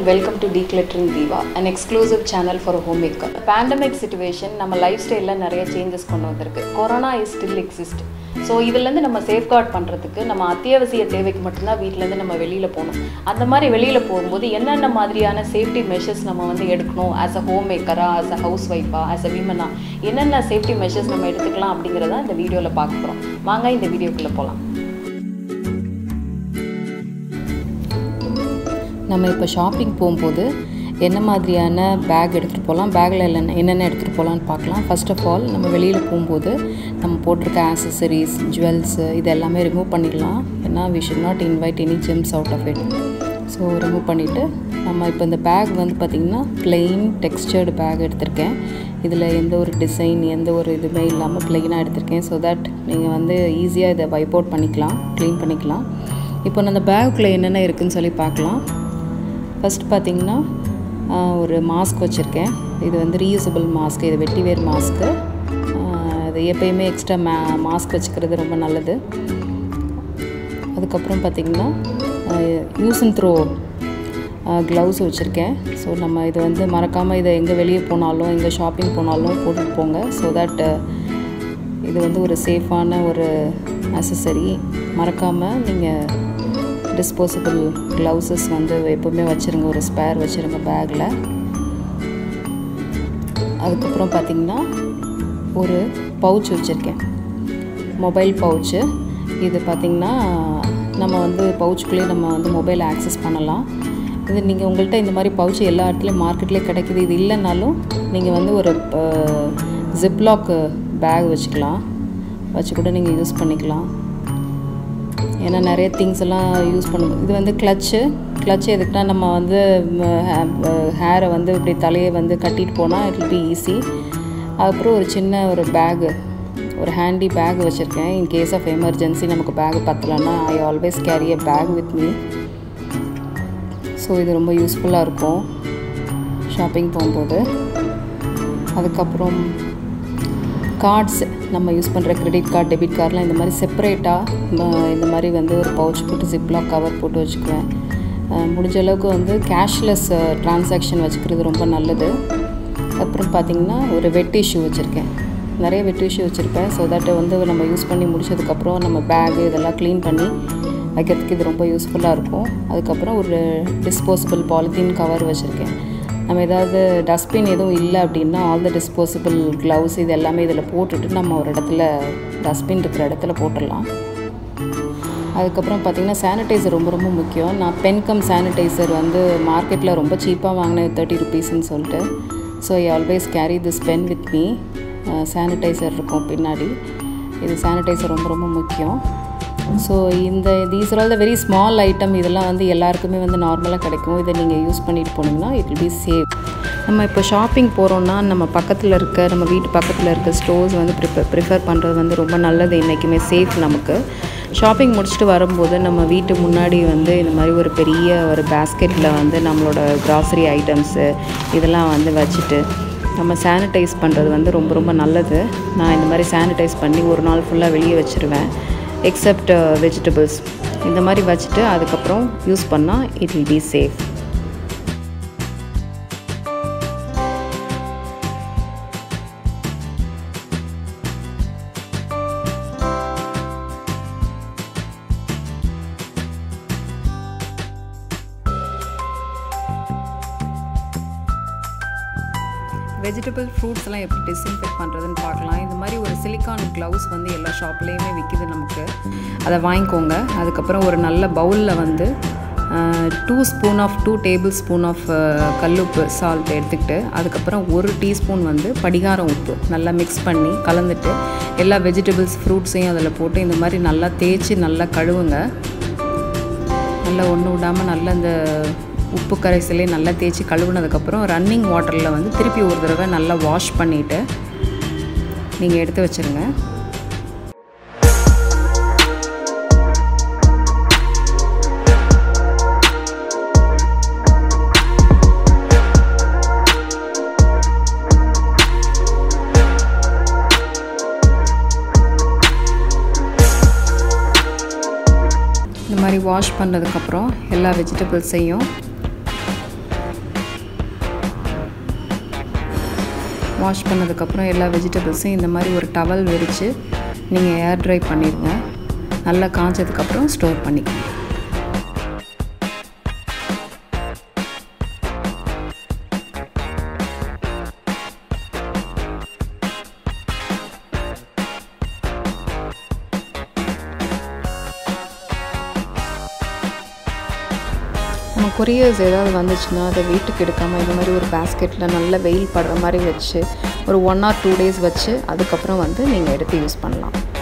welcome to Decluttering Diva, an exclusive channel for a homemaker. Pandemic situation நம்ம லைஃப் ஸ்டைலில் நிறைய சேஞ்சஸ் கொண்டு வந்திருக்கு corona is still exist so இதுலேருந்து நம்ம சேஃப்கார்ட் பண்ணுறதுக்கு நம்ம அத்தியாவசிய தேவைக்கு மட்டும்தான் வீட்டிலேருந்து நம்ம வெளியில் போகணும் அந்த மாதிரி வெளியில் போகும்போது என்னென்ன மாதிரியான சேஃப்டி மெஷர்ஸ் நம்ம வந்து எடுக்கணும் ஆஸ் அ ஹோம் மேக்கரா ஆஸ் அ ஹவுஸ் ஒய்ஃபா ஆஸ் அ விமனா என்னென்ன சேஃப்டி மெஷர்ஸ் நம்ம எடுத்துக்கலாம் அப்படிங்கிறத இந்த வீடியோவில் பார்க்க போகிறோம் வாங்க இந்த வீடியோக்குள்ளே போகலாம் நம்ம இப்போ ஷாப்பிங் போகும்போது என்ன மாதிரியான பேக் எடுத்துகிட்டு போகலாம் பேக்கில் இல்லைன்னா என்னென்ன எடுத்துகிட்டு போகலான்னு பார்க்கலாம் ஃபர்ஸ்ட் ஆஃப் ஆல் நம்ம வெளியில் போகும்போது நம்ம போட்டிருக்க ஆக்சசரிஸ் ஜுவல்ஸு இது எல்லாமே ரிமூவ் பண்ணிடலாம் ஏன்னா we should not invite any germs out of it so remove பண்ணிவிட்டு நம்ம இப்போ இந்த பேக் வந்து பார்த்திங்கன்னா plain டெக்ஸ்டர்டு பேக் எடுத்திருக்கேன் இதில் எந்த ஒரு டிசைன் எந்த ஒரு இதுவுமே இல்லாமல் ப்ளெயினாக எடுத்திருக்கேன் ஸோ தட் நீங்கள் வந்து ஈஸியாக இதை வைப் அவுட் பண்ணிக்கலாம் க்ளீன் பண்ணிக்கலாம் இப்போ நான் அந்த பேக்குள்ளே என்னென்ன இருக்குதுன்னு சொல்லி பார்க்கலாம் ஃபஸ்ட் பார்த்திங்கன்னா ஒரு மாஸ்க் வச்சுருக்கேன் இது வந்து ரீயூசபிள் மாஸ்க் இது வெட்டிவேர் மாஸ்க்கு அது எப்பயுமே எக்ஸ்ட்ரா மா மாஸ்க் வச்சுக்கிறது ரொம்ப நல்லது அதுக்கப்புறம் பார்த்திங்கன்னா யூஸ் அண்ட் த்ரோ க்ளவுஸ் வச்சுருக்கேன் ஸோ நம்ம இது வந்து மறக்காமல் இதை எங்கே வெளியே போனாலும் எங்கே ஷாப்பிங் போனாலும் போட்டுட்டு போங்க ஸோ தட் இது வந்து ஒரு சேஃபான ஒரு அசசரி மறக்காமல் நீங்கள் டிஸ்போசபிள் க்ளவுசஸ் வந்து எப்போவுமே வச்சுருங்க ஒரு ஸ்பேர் வச்சுருங்க பேக்கில் அதுக்கப்புறம் பார்த்திங்கன்னா ஒரு பவுச் வச்சுருக்கேன் மொபைல் பவுச்சு இது பார்த்திங்கன்னா நம்ம வந்து பவுச்சுக்குள்ளேயே நம்ம வந்து மொபைல் ஆக்சஸ் பண்ணலாம் இது நீங்கள் உங்கள்கிட்ட இந்த மாதிரி பவுச் எல்லா இடத்துலையும் மார்க்கெட்லேயே கிடைக்குது இது இல்லைனாலும் நீங்கள் வந்து ஒரு ஜிப்லாக் பேக் வச்சுக்கலாம் வச்சு கூட நீங்கள் யூஸ் பண்ணிக்கலாம் ஏன்னா நிறைய திங்ஸ் எல்லாம் யூஸ் பண்ணும் இது வந்து கிளச்சு கிளச்சு எதுக்குன்னா நம்ம வந்து ஹேரை வந்து இப்படி தலையை வந்து கட்டிட்டு போனால் இட் வில் பி ஈஸி அதுக்கப்புறம் ஒரு சின்ன ஒரு பேகு ஒரு ஹேண்டி பேக் வச்சுருக்கேன் இன் கேஸ் ஆஃப் எமர்ஜென்சி நமக்கு பேக் பத்தலைன்னா I always carry a bag with me so இது ரொம்ப யூஸ்ஃபுல்லாக இருக்கும் ஷாப்பிங் போகும்போது அதுக்கப்புறம் கார்ட்ஸ் நம்ம யூஸ் பண்ணுற கிரெடிட் கார்டு டெபிட் கார்டெலாம் இந்த மாதிரி செப்பரேட்டாக இந்த மாதிரி வந்து ஒரு பவுச் போட்டு ஜிப்லாக் கவர் போட்டு வச்சுக்குவேன் முடிஞ்ச அளவுக்கு வந்து கேஷ்லெஸ் ட்ரான்சாக்ஷன் வச்சுக்கிறது ரொம்ப நல்லது அப்புறம் பார்த்திங்கன்னா ஒரு வெட் டிஷ்யூ வச்சுருக்கேன் நிறைய வெட் டிஷ்யூ வச்சுருப்பேன் ஸோ தட் வந்து நம்ம யூஸ் பண்ணி முடிச்சதுக்கப்புறம் நம்ம பேகு இதெல்லாம் க்ளீன் பண்ணி வைக்கிறதுக்கு இது ரொம்ப யூஸ்ஃபுல்லாக இருக்கும் அதுக்கப்புறம் ஒரு டிஸ்போசபிள் பாலித்தீன் கவர் வச்சுருக்கேன் நம்ம ஏதாவது டஸ்ட்பின் எதுவும் இல்லை அப்படின்னா ஆல் த டிஸ்போசபிள் க்ளவுஸ் இது எல்லாமே இதில் போட்டுட்டு நம்ம ஒரு இடத்துல டஸ்ட்பின் இருக்கிற இடத்துல போட்டுடலாம் அதுக்கப்புறம் பார்த்திங்கன்னா சானிடைசர் ரொம்ப ரொம்ப முக்கியம் நான் பென்கம் சானிடைசர் வந்து மார்க்கெட்டில் ரொம்ப சீப்பாக வாங்கினேன் தேர்ட்டி ருபீஸ்ன்னு சொல்லிட்டு so I always carry this pen with me sanitiser இருக்கும் பின்னாடி இது சானிடைசர் ரொம்ப ரொம்ப முக்கியம் ஸோ இந்த these are all the very small item இதெல்லாம் வந்து எல்லாருக்குமே வந்து நார்மலாக கிடைக்கும் இதை நீங்கள் யூஸ் பண்ணிட்டு போனீங்கன்னா இட் வில் பி சேஃப் நம்ம இப்போ ஷாப்பிங் போகிறோன்னா நம்ம பக்கத்தில் இருக்க நம்ம வீட்டு பக்கத்தில் இருக்க ஸ்டோர்ஸ் வந்து ப்ரிஃபர் ப்ரிஃபர் பண்ணுறது வந்து ரொம்ப நல்லது என்றைக்குமே சேஃப் நமக்கு ஷாப்பிங் முடிச்சுட்டு வரும்போது நம்ம வீட்டு முன்னாடி வந்து இந்த மாதிரி ஒரு பெரிய ஒரு பேஸ்கெட்டில் வந்து நம்மளோட க்ராசரி ஐட்டம்ஸு இதெல்லாம் வந்து வச்சுட்டு நம்ம சானிடைஸ் பண்ணுறது வந்து ரொம்ப ரொம்ப நல்லது நான் இந்த மாதிரி சானிடைஸ் பண்ணி ஒரு நாள் ஃபுல்லாக வெளியே வச்சுருவேன் எக்ஸப்ட் வெஜிடபிள்ஸ் இந்த மாதிரி வச்சுட்டு அதுக்கப்புறம் யூஸ் பண்ணால் it will be safe vegetable fruits எல்லாம் எப்படி டிஸ்இன்ஃபெக்ட் பண்ணுறதுன்னு பார்க்கலாம் இந்த மாதிரி ஒரு சிலிக்கான் க்ளவுஸ் வந்து எல்லா ஷாப்லேயுமே விற்கிது நமக்கு அதை வாங்கிக்கோங்க அதுக்கப்புறம் ஒரு நல்ல பவுலில் வந்து two spoon of two tablespoon of கல்லுப்பு சால்ட் எடுத்துக்கிட்டு அதுக்கப்புறம் ஒரு டீஸ்பூன் வந்து படிகாரம் உப்பு நல்லா மிக்ஸ் பண்ணி கலந்துட்டு எல்லா வெஜிடபிள்ஸ் ஃப்ரூட்ஸையும் அதில் போட்டு இந்த மாதிரி நல்லா தேய்ச்சி நல்லா கழுவுங்க நல்லா ஒன்று விடாமல் நல்லா இந்த உப்பு கரைசலே நல்லா தேய்ச்சி கழுவுனதுக்கப்புறம் ரன்னிங் வாட்டரில் வந்து திருப்பி ஒரு தடவை நல்லா வாஷ் பண்ணிவிட்டு நீங்கள் எடுத்து வச்சுருங்க இந்த மாதிரி வாஷ் பண்ணதுக்கப்புறம் எல்லா வெஜிடபிள்ஸையும் வாஷ் பண்ணதுக்கப்புறம் எல்லா வெஜிடபிள்ஸையும் இந்த மாதிரி ஒரு டவல் விரித்து நீங்கள் ஏர் ட்ரை பண்ணிடுங்க நல்லா காஞ்சதுக்கப்புறம் ஸ்டோர் பண்ணிக்கோங்க நம்ம கொரியர்ஸ் ஏதாவது வந்துச்சுன்னா அதை வீட்டுக்கு எடுக்காமல் இந்த மாதிரி ஒரு பேஸ்கெட்டில் நல்ல வெயில் படுற மாதிரி வச்சு ஒரு ஒன் ஆர் டூ டேஸ் வச்சு அதுக்கப்புறம் வந்து நீங்கள் எடுத்து யூஸ் பண்ணலாம்